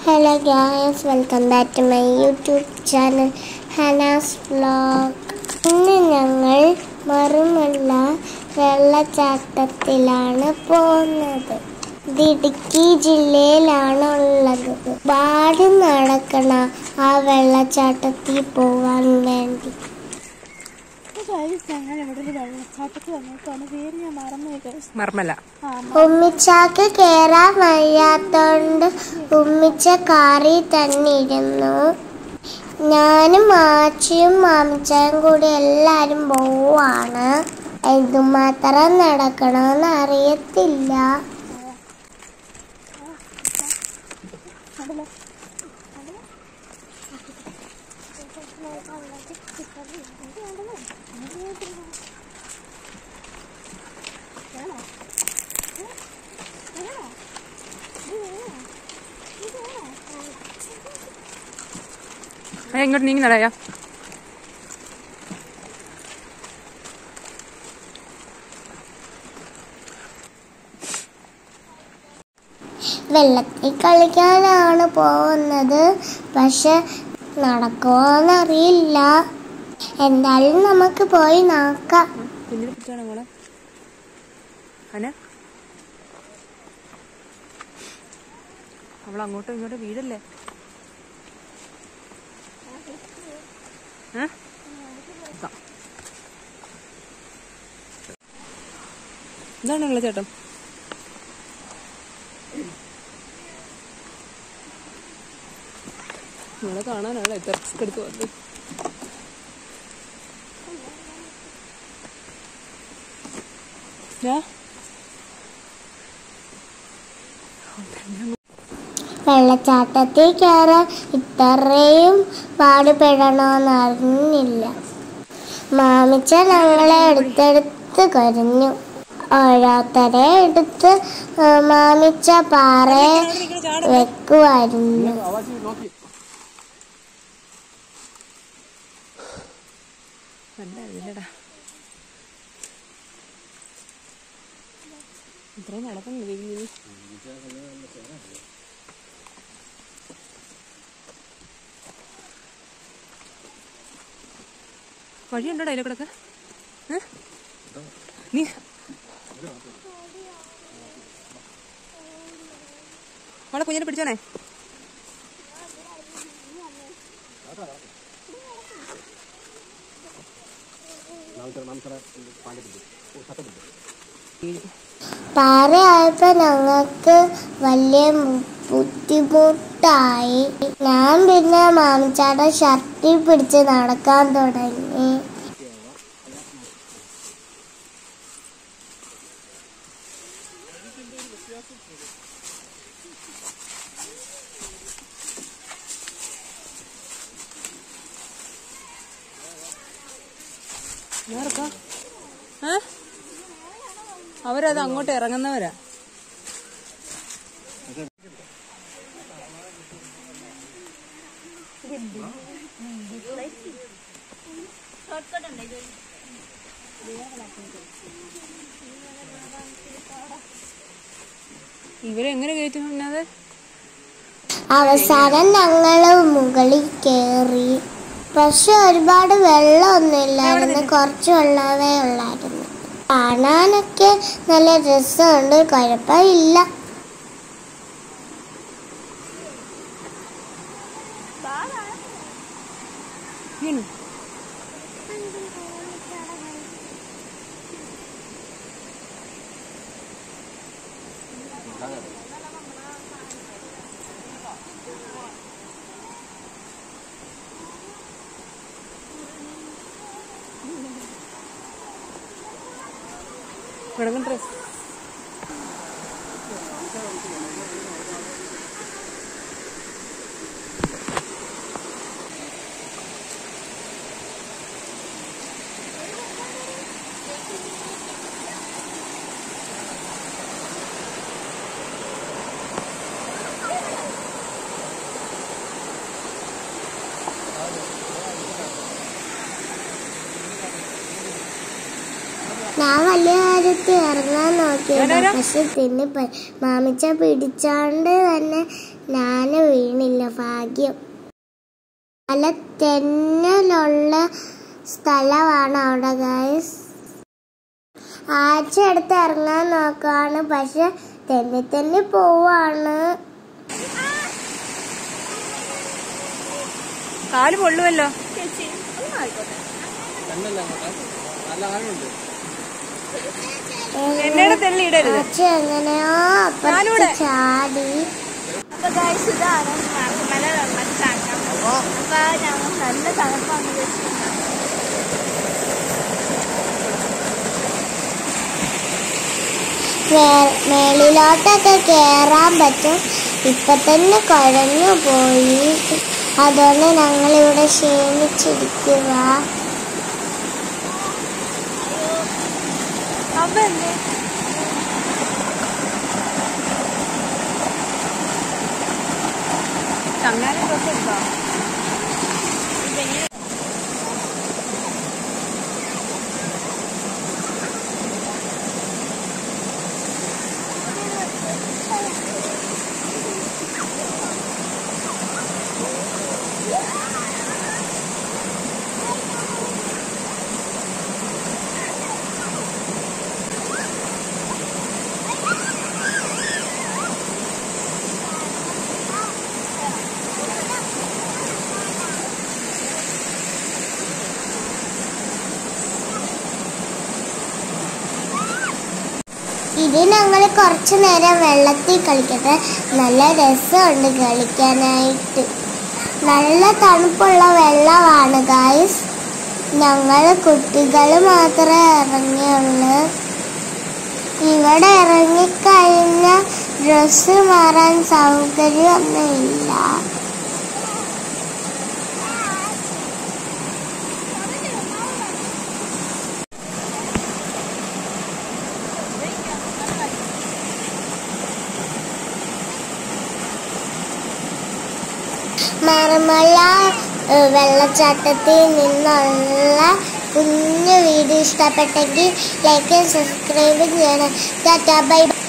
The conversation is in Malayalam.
Hello guys welcome back to my YouTube channel ഹനാസ് വ്ലോഗ് ഇന്ന് ഞങ്ങൾ മറുമല്ല വെള്ളച്ചാട്ടത്തിലാണ് പോകുന്നത് ഇത് ഇടുക്കി ജില്ലയിലാണ് ഉള്ളത് ഒരുപാട് നടക്കണം ആ വെള്ളച്ചാട്ടത്തിൽ പോകാൻ വേണ്ടി ഞങ്ങൾ ഇവിടെ ഒരു വെള്ളച്ചാട്ടത്തിൽ വന്നേക്കാണ് പേര് ഞാൻ മറന്നു മർമല ഉമ്മിച്ചാക്ക് കേറാൻ വയ്യാത്തോണ്ട് ഉമ്മിച്ച കാറി തന്നെ ഇരുന്നു ഞാനും മാച്ചിയും മാമിച്ചായും കൂടി എല്ലാരും പോവാണ് എന്തുമാത്രം നടക്കണമെന്ന് അറിയത്തില്ല അയ്യ ഇങ്ങോട്ട് നീങ്ങി നടയാ വെള്ളത്തിൽ കളിക്കാനാണ് പോകുന്നത് പക്ഷെ നടക്കുമോന്നറിയില്ല എന്തായാലും നമുക്ക് പോയി നോക്കാം കുഞ്ഞിനെ പിടിച്ചാണോ മോളെ അന അവൾ അങ്ങോട്ടും ഇങ്ങോട്ടും വീടല്ലേ ഏ? ഇതാ. എന്താണ് നിങ്ങളെ ചേട്ടൻ നിങ്ങളെ കാണാനാണ് എത്ര റിസ്ക് എടുത്ത് വന്നത് ഞാൻ വെള്ളച്ചാട്ടത്തിൽ കയറാൻ ഇത്രയും പാടുപെടണമെന്ന് അറിഞ്ഞില്ല മാമിച്ച ഞങ്ങളെ എടുത്തെടുത്ത് കരഞ്ഞു ഓരോരുത്തരെ എടുത്ത് ആ, മാമിച്ച പാറയെ വെക്കുമായിരുന്നു നല്ലതാ ഇത്രയും നടക്കുന്നുണ്ട് ദേവി വഴിയുണ്ടോ അതിലേക്കൂടെ നീ മോളെ കുഞ്ഞിനെ പിടിച്ചോണേ പാറയായപ്പോ ഞങ്ങൾക്ക് വലിയ ബുദ്ധിമുട്ടായി ഞാൻ പിന്നെ മാമിച്ചാടെ ഷർട്ടിൽ പിടിച്ച് നടക്കാൻ തുടങ്ങി ഞാറക്കാ ഏ അവരത് അങ്ങോട്ട് ഇറങ്ങുന്നവരാ ഇവരെങ്ങനെ കയറ്റുന്നത് അവസാനം ഞങ്ങള് മുകളിൽ കയറി പക്ഷെ ഒരുപാട് വെള്ളമൊന്നും ഇല്ലായിരുന്നു കുറച്ച് വെള്ളമേ ഉള്ളായിരുന്നു കാണാനൊക്കെ നല്ല രസമുണ്ട് കുഴപ്പമില്ല വീണു വെള്ളം ഡ്രസ് ഞാൻ വലിയ കാര്യത്തിൽ ഇറങ്ങാൻ നോക്കിയത് ആരാ? പക്ഷെ പിന്നെ പ- മാമിച്ച പിടിച്ചാണ്ട് തന്നെ ഞാൻ വീണ് എൻ്റെ ഭാഗ്യം നല്ല തെന്നലുള്ള സ്ഥലമാണ് അവിടെ ഗൈസ് ആഴ്ച എടുത്ത് ഇറങ്ങാൻ നോക്കാണ് പക്ഷെ തെന്നി തെന്നി പോവാണ് കാല് പൊള്ളുവല്ലോ എന്നോട് തെള്ളി ഇടരുത് ആഴ്ച എങ്ങനെയോ അപ്പുറത്ത് ചാടി അപ്പൊ ഗൈസ് ഇതാണ് മല വെള്ളച്ചാട്ടം അപ്പൊ ഞങ്ങൾ നല്ല തണുപ്പാണ് വെച്ചിട്ടുണ്ടാവും മേ- മേളിലോട്ടൊക്കെ കേറാൻ പറ്റും ഇപ്പൊ തന്നെ കുഴഞ്ഞു പോയി അതുകൊണ്ട് ഞങ്ങൾ ഇവിടെ ക്ഷീണിച്ചിരിക്കുക അപ്പൊ എന്തേ ചങ്ങാനും ഡ്രസ് എടുത്തോ ഇത് ഞങ്ങൾ കുറച്ചു നേരം വെള്ളത്തിൽ കളിക്കട്ടെ നല്ല രസമുണ്ട് കളിക്കാനായിട്ട് നല്ല തണുപ്പുള്ള വെള്ളമാണ് ഗായ്സ് ഞങ്ങൾ കുട്ടികൾ മാത്രമേ ഇറങ്ങിയുള്ളൂ ഇവിടെ ഇറങ്ങിക്കഴിഞ്ഞ ഡ്രസ്സ് മാറാൻ സൗകര്യമൊന്നുമില്ല മറമല ഏഹ്, വെള്ളച്ചാട്ടത്തിൽ നിന്നുള്ള കുഞ്ഞു വീഡിയോ ഇഷ്ടപ്പെട്ടെങ്കിൽ ലൈക്ക് സബ്സ്ക്രൈബ് ചെയ്യണം ടാറ്റാ ബൈ